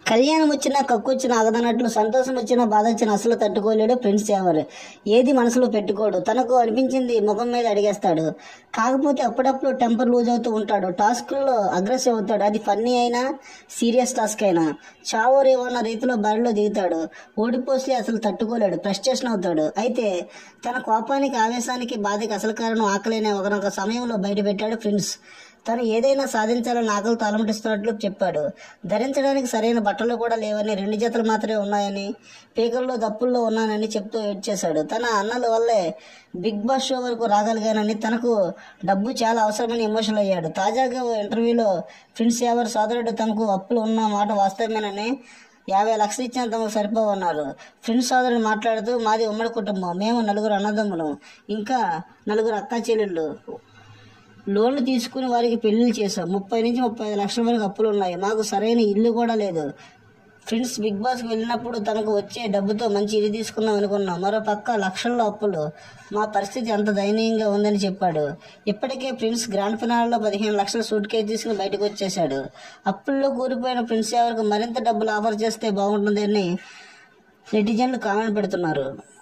కళ్యాణం వచ్చినా కక్కు వచ్చినా ఆగదన్నట్లు సంతోషం వచ్చినా బాధ వచ్చినా అసలు తట్టుకోలేడు ఫ్రెండ్స్ ఎవరు ఏది మనసులో పెట్టుకోడు తనకు అనిపించింది ముఖం మీద అడిగేస్తాడు కాకపోతే అప్పుడప్పుడు టెంపర్ లూజ్ అవుతూ ఉంటాడు టాస్కుల్లో అగ్రెసివ్ అవుతాడు అది ఫన్నీ అయినా సీరియస్ టాస్క్ అయినా చావో రేవన్న రీతిలో బరిలో దిగుతాడు ఓడిపోసి అసలు తట్టుకోలేడు ఫ్రస్ట్రేషన్ అవుతాడు అయితే తన కోపానికి ఆవేశానికి బాధకి అసలు కారణం ఆకలేనే ఒకనొక సమయంలో బయటపెట్టాడు ఫ్రెండ్స్ తను ఏదైనా సాధించాలని ఆకలితో అలమటిస్తున్నట్లు చెప్పాడు ధరించడానికి సరైన బట్టలు కూడా లేవని రెండు జతలు మాత్రమే ఉన్నాయని పీకల్లో దప్పుల్లో ఉన్నానని చెప్తూ చేశాడు తన అన్నల వల్లే బిగ్ బాస్ షో వరకు రాగలిగానని తనకు డబ్బు చాలా అవసరమని ఎమోషనల్ అయ్యాడు తాజాగా ఓ ఇంటర్వ్యూలో ప్రిన్స్ యావర్ సోదరుడు తనకు అప్పులు ఉన్న మాట వాస్తవమేనని యాభై లక్షలు ఇచ్చిన తమకు సరిపోవన్నారు ఫ్రెండ్స్ సోదరుడు మాట్లాడుతూ మాది ఉమ్మడి కుటుంబం మేము నలుగురు అన్నదమ్ములు ఇంకా నలుగురు అక్కా చెల్లెళ్ళు లోన్లు తీసుకుని వారికి పెళ్లిళ్ళు చేశాం ముప్పై నుంచి ముప్పై ఐదు లక్షల వరకు అప్పులు ఉన్నాయి మాకు సరైన ఇల్లు కూడా లేదు ఫ్రెండ్స్ బిగ్ బాస్కి వెళ్ళినప్పుడు తనకు వచ్చే డబ్బుతో మంచి ఇల్లు తీసుకుందాం అనుకున్నాం మరో పక్క లక్షల్లో అప్పులు మా పరిస్థితి అంత దయనీయంగా ఉందని చెప్పాడు ఇప్పటికే ప్రిన్స్ గ్రాండ్ ఫినాల్లో పదిహేను లక్షల సూట్ కేసు తీసుకుని బయటకు వచ్చేశాడు అప్పుల్లో కూలిపోయిన ప్రిన్స్ ఎవరికి మరింత డబ్బులు ఆఫర్ చేస్తే బాగుంటుందని నెటిజన్లు కామెంట్ పెడుతున్నారు